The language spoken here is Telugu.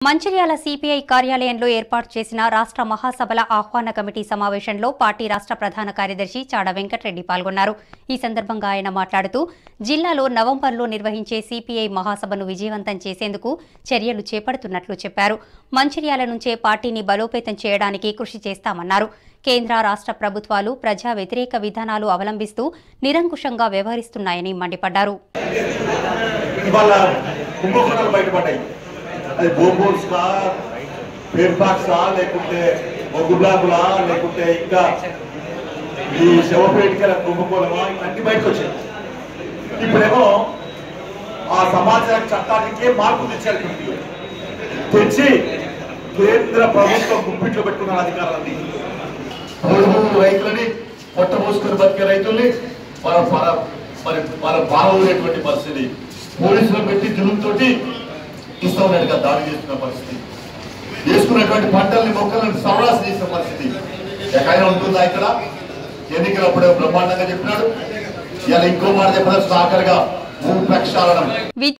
మంచిర్యాల సిపిఐ కార్యాలయంలో ఏర్పాటు చేసిన రాష్ట్ర మహాసభల ఆహ్వాన కమిటీ సమావేశంలో పార్టీ రాష్ట్ర ప్రధాన కార్యదర్శి చాడ వెంకటరెడ్డి పాల్గొన్నారు ఈ సందర్భంగా ఆయన మాట్లాడుతూ జిల్లాలో నవంబర్లో నిర్వహించే సిపిఐ మహాసభను విజయవంతం చేసేందుకు చర్యలు చేపడుతున్నట్లు చెప్పారు మంచిర్యాల నుంచే పార్టీని బలోపేతం చేయడానికి కృషి చేస్తామన్నారు కేంద్ర రాష్ట్ర ప్రభుత్వాలు ప్రజా వ్యతిరేక విధానాలు అవలంబిస్తూ నిరంకుశంగా వ్యవహరిస్తున్నాయని మండిపడ్డారు ఇవాళ కుంభకోణాలు బయటపడ్డాయి అది బోబోల్స్ కా పేర్పాక్సా లేకుంటే మొగ్గుబ్లాకులా లేకుంటే ఇంకా ఈ శవపేటికల కుంభకోణమా ఇవన్నీ బయటకు వచ్చాయి ఇప్పుడేమో ఆ సమాచార చట్టానికే మార్పు తెచ్చారు కమిటీలో తెచ్చి కేంద్ర ప్రభుత్వం గుప్పిట్లో పెట్టుకున్న అధికారాన్ని మూడు మూడు రైతులని పొట్ట పోసుకుని బతికే రైతుల్ని మన మన మరి మన బాగోలేటువంటి పరిస్థితి పోలీసులు పెట్టి జులుతోటి ఇష్టం ఉన్నట్టుగా దాడి చేస్తున్న పరిస్థితి వేసుకున్నటువంటి పంటల్ని మొక్కలను సవరాస చేసిన పరిస్థితి ఎక్కడైనా ఉంటుందా ఇక్కడ ఎన్నికలప్పుడే బ్రహ్మాండంగా చెప్పినాడు ఇలా ఇంకో మాట చెప్పడం ఆఖరిగా భూ ప్రక్షాళనం